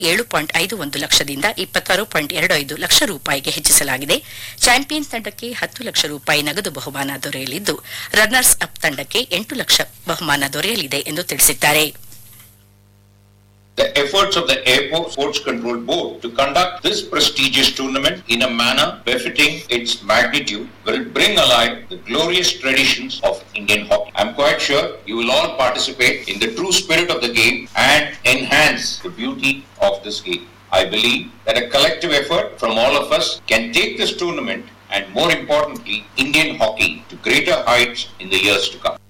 ಏಳು ಪಾಯಿಂಟ್ ಐದು ಒಂದು ಲಕ್ಷದಿಂದ ಇಪ್ಪತ್ತಾರು ಪಾಯಿಂಟ್ ಎರಡು ಐದು ಲಕ್ಷ ರೂಪಾಯಿಗೆ ಹೆಚ್ಚಿಸಲಾಗಿದೆ ಚಾಂಪಿಯನ್ ತಂಡಕ್ಕೆ ಹತ್ತು ಲಕ್ಷ ರೂಪಾಯಿ ನಗದು ಬಹುಮಾನ ದೊರೆಯಲಿದ್ದು ರನ್ನರ್ಸ್ ಅಪ್ ತಂಡಕ್ಕೆ ಎಂಟು ಲಕ್ಷ ಬಹುಮಾನ ದೊರೆಯಲಿದೆ ಎಂದು ತಿಳಿಸಿದ್ದಾರೆ The efforts of the Airport Sports Control Board to conduct this prestigious tournament in a manner befitting its magnitude will bring alive the glorious traditions of Indian hockey. I'm quite sure you will all participate in the true spirit of the game and enhance the beauty of this game. I believe that a collective effort from all of us can take this tournament and more importantly, Indian hockey to greater heights in the years to come.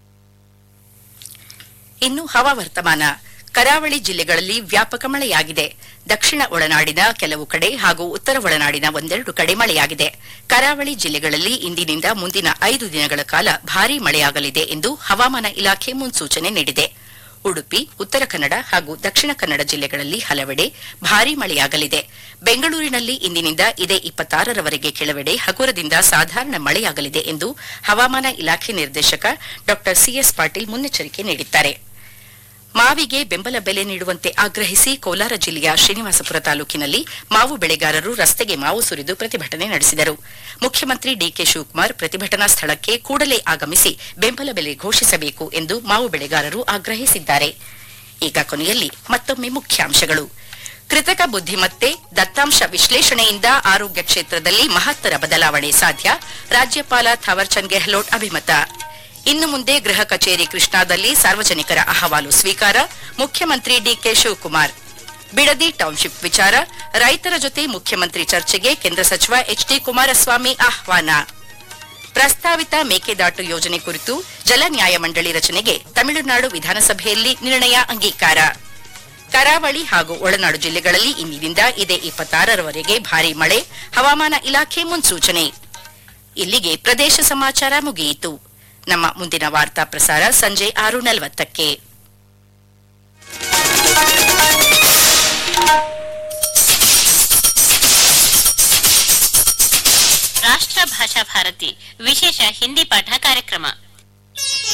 ಇನ್ನು ಹವಾವರ್ತಮಾನ ಕರಾವಳಿ ಜಿಲ್ಲೆಗಳಲ್ಲಿ ವ್ಯಾಪಕ ಮಳೆಯಾಗಿದೆ ದಕ್ಷಿಣ ಒಳನಾಡಿನ ಕೆಲವು ಕಡೆ ಹಾಗೂ ಉತ್ತರ ಒಳನಾಡಿನ ಒಂದೆರಡು ಕಡೆ ಮಳೆಯಾಗಿದೆ ಕರಾವಳಿ ಜಿಲ್ಲೆಗಳಲ್ಲಿ ಇಂದಿನಿಂದ ಮುಂದಿನ ಐದು ದಿನಗಳ ಕಾಲ ಭಾರೀ ಮಳೆಯಾಗಲಿದೆ ಎಂದು ಹವಾಮಾನ ಇಲಾಖೆ ಮುನ್ಸೂಚನೆ ನೀಡಿದೆ ಉಡುಪಿ ಉತ್ತರ ಕನ್ನಡ ಹಾಗೂ ದಕ್ಷಿಣ ಕನ್ನಡ ಜಿಲ್ಲೆಗಳಲ್ಲಿ ಹಲವೆಡೆ ಭಾರೀ ಮಳೆಯಾಗಲಿದೆ ಬೆಂಗಳೂರಿನಲ್ಲಿ ಇಂದಿನಿಂದ ಇದೇ ಇಪ್ಪತ್ತಾರರವರೆಗೆ ಕೆಲವೆಡೆ ಹಗುರದಿಂದ ಸಾಧಾರಣ ಮಳೆಯಾಗಲಿದೆ ಎಂದು ಹವಾಮಾನ ಇಲಾಖೆ ನಿರ್ದೇಶಕ ಡಾ ಸಿಎಸ್ ಪಾಟೀಲ್ ಮುನ್ನೆಚ್ಚರಿಕೆ ನೀಡಿದ್ದಾರೆ ಮಾವಿಗೆ ಬೆಂಬಲ ಬೆಲೆ ನೀಡುವಂತೆ ಆಗ್ರಹಿಸಿ ಕೋಲಾರ ಜಿಲ್ಲೆಯ ಶ್ರೀನಿವಾಸಪುರ ತಾಲೂಕಿನಲ್ಲಿ ಮಾವು ಬೆಳೆಗಾರರು ರಸ್ತೆಗೆ ಮಾವು ಸುರಿದು ಪ್ರತಿಭಟನೆ ನಡೆಸಿದರು ಮುಖ್ಯಮಂತ್ರಿ ಡಿಕೆ ಶಿವಕುಮಾರ್ ಪ್ರತಿಭಟನಾ ಸ್ಥಳಕ್ಕೆ ಕೂಡಲೇ ಆಗಮಿಸಿ ಬೆಂಬಲ ಬೆಲೆ ಘೋಷಿಸಬೇಕು ಎಂದು ಮಾವು ಬೆಳೆಗಾರರು ಆಗ್ರಹಿಸಿದ್ದಾರೆ ಈಗ ಕೊನೆಯಲ್ಲಿ ಮತ್ತೊಮ್ಮೆ ಮುಖ್ಯಾಂಶಗಳು ಕೃತಕ ಬುದ್ಧಿಮತ್ತೆ ದತ್ತಾಂಶ ವಿಶ್ಲೇಷಣೆಯಿಂದ ಆರೋಗ್ಯ ಕ್ಷೇತ್ರದಲ್ಲಿ ಮಹತ್ತರ ಬದಲಾವಣೆ ಸಾಧ್ಯ ರಾಜ್ಯಪಾಲ ಥಾವರ್ಚಂದ್ ಗೆಹ್ಲೋಟ್ ಅಭಿಮತ ಇನ್ನು ಮುಂದೆ ಗೃಹ ಕಚೇರಿ ಕೃಷ್ಣಾದಲ್ಲಿ ಸಾರ್ವಜನಿಕರ ಅಹವಾಲು ಸ್ವೀಕಾರ ಮುಖ್ಯಮಂತ್ರಿ ಡಿಕೆ ಶಿವಕುಮಾರ್ ಬಿಡದಿ ಟೌನ್ಶಿಪ್ ವಿಚಾರ ರೈತರ ಜೊತೆ ಮುಖ್ಯಮಂತ್ರಿ ಚರ್ಚೆಗೆ ಕೇಂದ್ರ ಸಚಿವ ಎಚ್ಡಿ ಕುಮಾರಸ್ವಾಮಿ ಆಹ್ವಾನ ಪ್ರಸ್ತಾವಿತ ಮೇಕೆದಾಟು ಯೋಜನೆ ಕುರಿತು ಜಲ ನ್ಯಾಯಮಂಡಳಿ ರಚನೆಗೆ ತಮಿಳುನಾಡು ವಿಧಾನಸಭೆಯಲ್ಲಿ ನಿರ್ಣಯ ಅಂಗೀಕಾರ ಕರಾವಳಿ ಹಾಗೂ ಒಳನಾಡು ಜಿಲ್ಲೆಗಳಲ್ಲಿ ಇಂದಿನಿಂದ ಇದೇ ಇಪ್ಪತ್ತಾರರವರೆಗೆ ಭಾರೀ ಮಳೆ ಹವಾಮಾನ ಇಲಾಖೆ ಮುನ್ಸೂಚನೆ ಇಲ್ಲಿಗೆ ಪ್ರದೇಶ ಸಮಾಚಾರ ಮುಗಿಯಿತು ನಮ್ಮ ಮುಂದಿನ ವಾರ್ತಾ ಪ್ರಸಾರ ಸಂಜೆ ಆರು ನಲವತ್ತಕ್ಕೆ ರಾಷ್ಟ್ರ ಭಾಷಾ ಭಾರತಿ ವಿಶೇಷ ಹಿಂದಿ ಪಾಠ ಕಾರ್ಯಕ್ರಮ